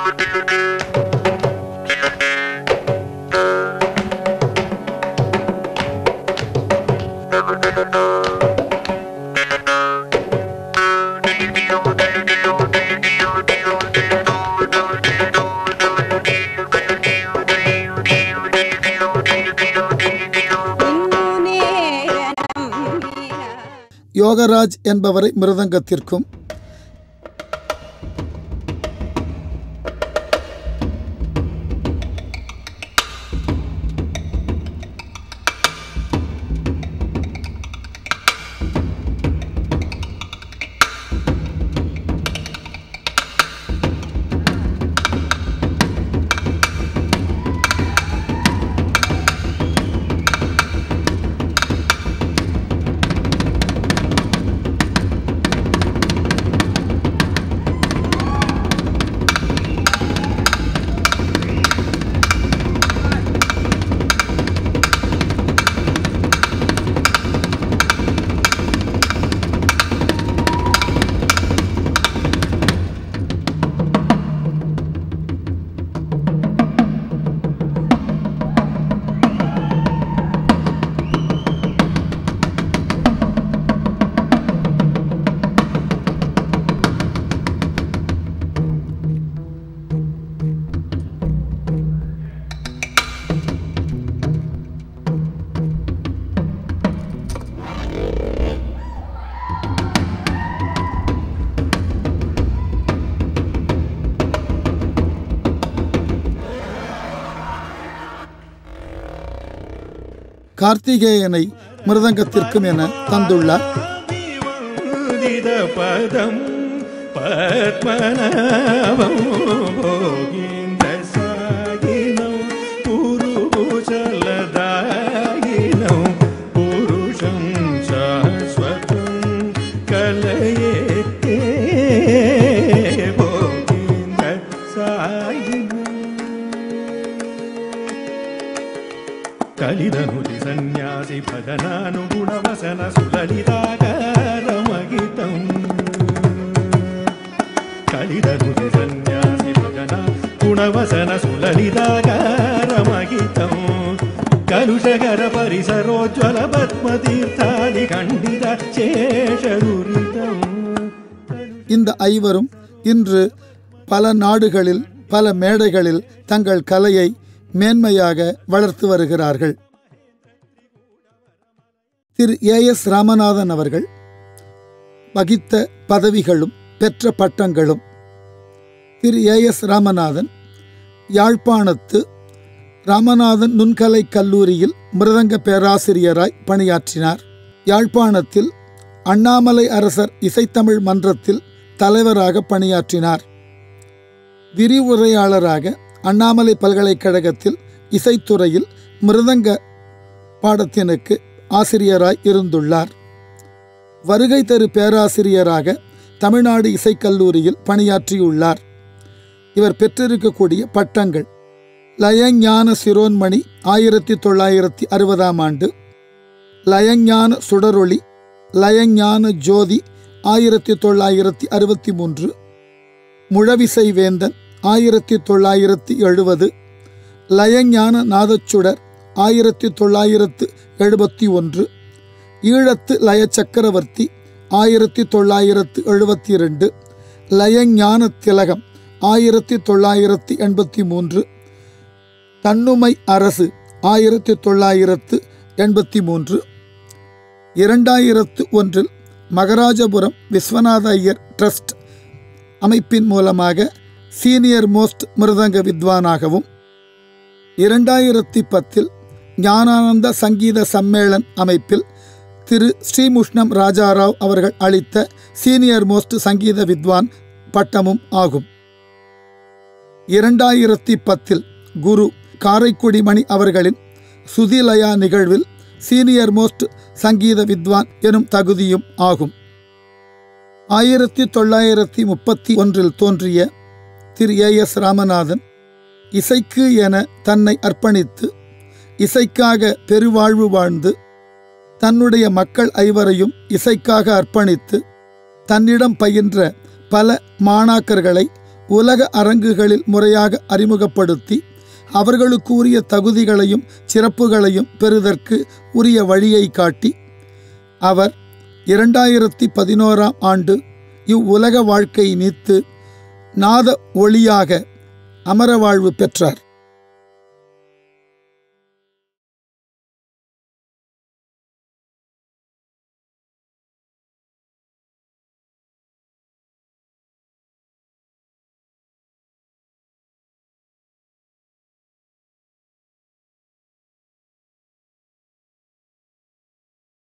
யோகராஜ் என்பவரை மிருதங்கத்திற்கும் கார்த்திகேயனை மிருதங்கத்திற்கும் என தந்துள்ளார் விவந்தித பதம் பத்மநாபம் போகிந்த சாகினம் புருஷலதாயினம் புருஷம் சாஸ்வதம் கலையே போகிந்த சாயினம் కలిదనుది సన్యాసి భజనానుగుణవసన సులలితాకారమహితం కలిదనుది సన్యాసి భజన గుణవసన సులలితాకారమహితం కలుషకర పరిసరోజ్వల పద్మతీర్థాది ఖండిత శేషదురితం இந்த ஐவரும் இன்று பல நாடுகளில் பல மேடைகளில் தங்கள் கலையை மேன்மையாக வளர்த்து வருகிறார்கள் திரு ஏ எஸ் ராமநாதன் அவர்கள் வகித்த பதவிகளும் பெற்ற பட்டங்களும் திரு ஏ எஸ் ராமநாதன் யாழ்ப்பாணத்து ராமநாதன் நுண்கலை கல்லூரியில் மிருதங்க பேராசிரியராய் பணியாற்றினார் யாழ்ப்பாணத்தில் அண்ணாமலை அரசர் இசைத்தமிழ் மன்றத்தில் தலைவராக பணியாற்றினார் விரிவுரையாளராக அண்ணாமலை பல்கலைக்கழகத்தில் இசைத்துறையில் மிருதங்க பாடத்தினுக்கு ஆசிரியராய் இருந்துள்ளார் வருகை தரு பேராசிரியராக தமிழ்நாடு இசைக்கல்லூரியில் பணியாற்றியுள்ளார் இவர் பெற்றிருக்கக்கூடிய பட்டங்கள் லயஞான சிரோன்மணி ஆயிரத்தி தொள்ளாயிரத்தி அறுபதாம் ஆண்டு லயஞான சுடரொளி லயஞான ஜோதி ஆயிரத்தி தொள்ளாயிரத்தி அறுபத்தி மூன்று முழவிசை வேந்தன் ஆயிரத்தி தொள்ளாயிரத்தி எழுபது லயஞான நாதச்சுடர் ஆயிரத்தி தொள்ளாயிரத்து எழுபத்தி ஒன்று ஈழத்து லய சக்கரவர்த்தி ஆயிரத்தி தொள்ளாயிரத்து எழுபத்தி ரெண்டு லயஞான திலகம் ஆயிரத்தி தொள்ளாயிரத்தி எண்பத்தி மூன்று தன்னுமை அரசு ஆயிரத்தி தொள்ளாயிரத்து எண்பத்தி மூன்று இரண்டாயிரத்து ஒன்றில் மகராஜபுரம் விஸ்வநாத ஐயர் ட்ரஸ்ட் அமைப்பின் மூலமாக சீனியர் மோஸ்ட் மிருதங்க வித்வானாகவும் இரண்டாயிரத்தி பத்தில் ஞானானந்த சங்கீத சம்மேளன் அமைப்பில் திரு ஸ்ரீமுஷ்ணம் ராஜாராவ் அவர்கள் அளித்த சீனியர் மோஸ்ட் சங்கீத வித்வான் பட்டமும் ஆகும் இரண்டாயிரத்தி பத்தில் குரு காரைக்குடி மணி அவர்களின் சுதிலயா நிகழ்வில் சீனியர் மோஸ்ட் சங்கீத வித்வான் எனும் தகுதியும் ஆகும் ஆயிரத்தி தொள்ளாயிரத்தி முப்பத்தி ஒன்றில் தோன்றிய திரு ஏ எஸ் ராமநாதன் இசைக்கு என தன்னை அர்ப்பணித்து இசைக்காக பெருவாழ்வு வாழ்ந்து தன்னுடைய மக்கள் ஐவரையும் இசைக்காக அர்ப்பணித்து தன்னிடம் பயின்ற பல மாணாக்கர்களை உலக அரங்குகளில் முறையாக அறிமுகப்படுத்தி அவர்களுக்கு உரிய தகுதிகளையும் சிறப்புகளையும் பெறுதற்கு உரிய வழியை காட்டி அவர் இரண்டாயிரத்தி பதினோராம் ஆண்டு இவ்வுலக வாழ்க்கை நீத்து நாத ஒளியாக அமரவாழ்வு பெற்றார்